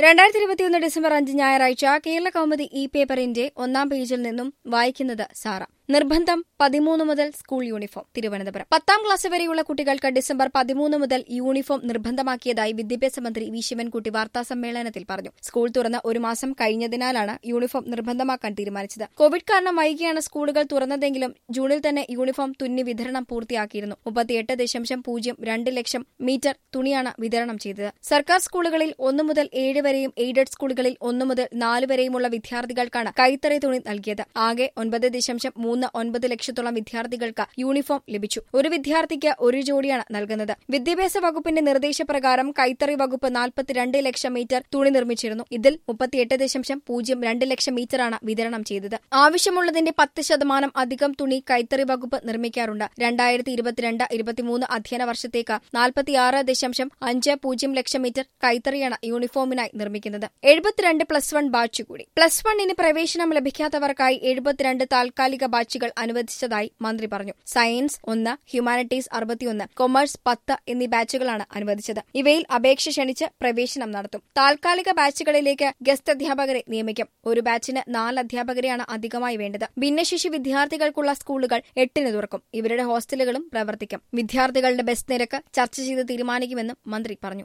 രണ്ടായിരത്തി ഇരുപത്തിയൊന്ന് ഡിസംബർ അഞ്ച് ഞായറാഴ്ച കേരള കൗമുദി ഇ പേപ്പറിന്റെ ഒന്നാം പേജിൽ നിന്നും വായിക്കുന്നത് സാറ നിർബന്ധം പതിമൂന്ന് മുതൽ സ്കൂൾ യൂണിഫോം തിരുവനന്തപുരം പത്താം ക്ലാസ് വരെയുള്ള കുട്ടികൾക്ക് ഡിസംബർ പതിമൂന്ന് മുതൽ യൂണിഫോം നിർബന്ധമാക്കിയതായി വിദ്യാഭ്യാസ മന്ത്രി വി ശിവൻകുട്ടി വാർത്താ സമ്മേളനത്തിൽ പറഞ്ഞു സ്കൂൾ തുറന്ന് ഒരു മാസം കഴിഞ്ഞതിനാലാണ് യൂണിഫോം നിർബന്ധമാക്കാൻ തീരുമാനിച്ചത് കോവിഡ് കാരണം വൈകിയാണ് സ്കൂളുകൾ തുറന്നതെങ്കിലും ജൂണിൽ തന്നെ യൂണിഫോം തുന്നി വിതരണം പൂർത്തിയാക്കിയിരുന്നു മുപ്പത്തിയെട്ട് ദശാംശം പൂജ്യം രണ്ട് ലക്ഷം മീറ്റർ തുണിയാണ് വിതരണം ചെയ്തത് സർക്കാർ സ്കൂളുകളിൽ ഒന്നു മുതൽ ഏഴ് വരെയും എയ്ഡഡ് സ്കൂളുകളിൽ ഒന്നു മുതൽ നാല് വരെയുമുള്ള വിദ്യാർത്ഥികൾക്കാണ് കൈത്തറി തുണി നൽകിയത് ആകെ ഒൻപത് ദശാംശം മൂന്ന് ഒൻപത് ലക്ഷത്തോളം വിദ്യാർത്ഥികൾക്ക് യൂണിഫോം ലഭിച്ചു ഒരു വിദ്യാർത്ഥിക്ക് ഒരു ജോഡിയാണ് നൽകുന്നത് വിദ്യാഭ്യാസ വകുപ്പിന്റെ നിർദ്ദേശപ്രകാരം കൈത്തറി വകുപ്പ് നാൽപ്പത്തിരണ്ട് ലക്ഷം മീറ്റർ തുണി നിർമ്മിച്ചിരുന്നു ഇതിൽ മുപ്പത്തിയെട്ട് ദശാംശം പൂജ്യം രണ്ട് ലക്ഷം മീറ്ററാണ് വിതരണം ചെയ്തത് ആവശ്യമുള്ളതിന്റെ പത്ത് ശതമാനം അധികം തുണി കൈത്തറി വകുപ്പ് നിർമ്മിക്കാറുണ്ട് രണ്ടായിരത്തി ഇരുപത്തിരണ്ട് ഇരുപത്തിമൂന്ന് അധ്യയന വർഷത്തേക്ക് നാൽപ്പത്തിയാറ് ദശാംശം അഞ്ച് പൂജ്യം ലക്ഷം മീറ്റർ കൈത്തറിയാണ് യൂണിഫോമിനായി നിർമ്മിക്കുന്നത് എഴുപത്തിരണ്ട് പ്ലസ് വൺ ബാച്ച് കൂടി പ്ലസ് വണ്ണിന് പ്രവേശനം ലഭിക്കാത്തവർക്കായി എഴുപത്തിരണ്ട് താൽക്കാലിക ബാച്ചുകൾ അനുവദിച്ചതായി മന്ത്രി പറഞ്ഞു സയൻസ് ഒന്ന് ഹ്യൂമാനിറ്റീസ് അറുപത്തിയൊന്ന് കൊമേഴ്സ് പത്ത് എന്നീ ബാച്ചുകളാണ് അനുവദിച്ചത് ഇവയിൽ അപേക്ഷ ക്ഷണിച്ച് പ്രവേശനം നടത്തും താൽക്കാലിക ബാച്ചുകളിലേക്ക് ഗസ്റ്റ് അധ്യാപകരെ നിയമിക്കും ഒരു ബാച്ചിന് നാല് അധ്യാപകരെയാണ് അധികമായി വേണ്ടത് ഭിന്നശേഷി വിദ്യാർത്ഥികൾക്കുള്ള സ്കൂളുകൾ എട്ടിന് തുറക്കും ഇവരുടെ ഹോസ്റ്റലുകളും പ്രവർത്തിക്കും വിദ്യാർത്ഥികളുടെ ബസ് നിരക്ക് ചർച്ച ചെയ്ത് തീരുമാനിക്കുമെന്നും മന്ത്രി പറഞ്ഞു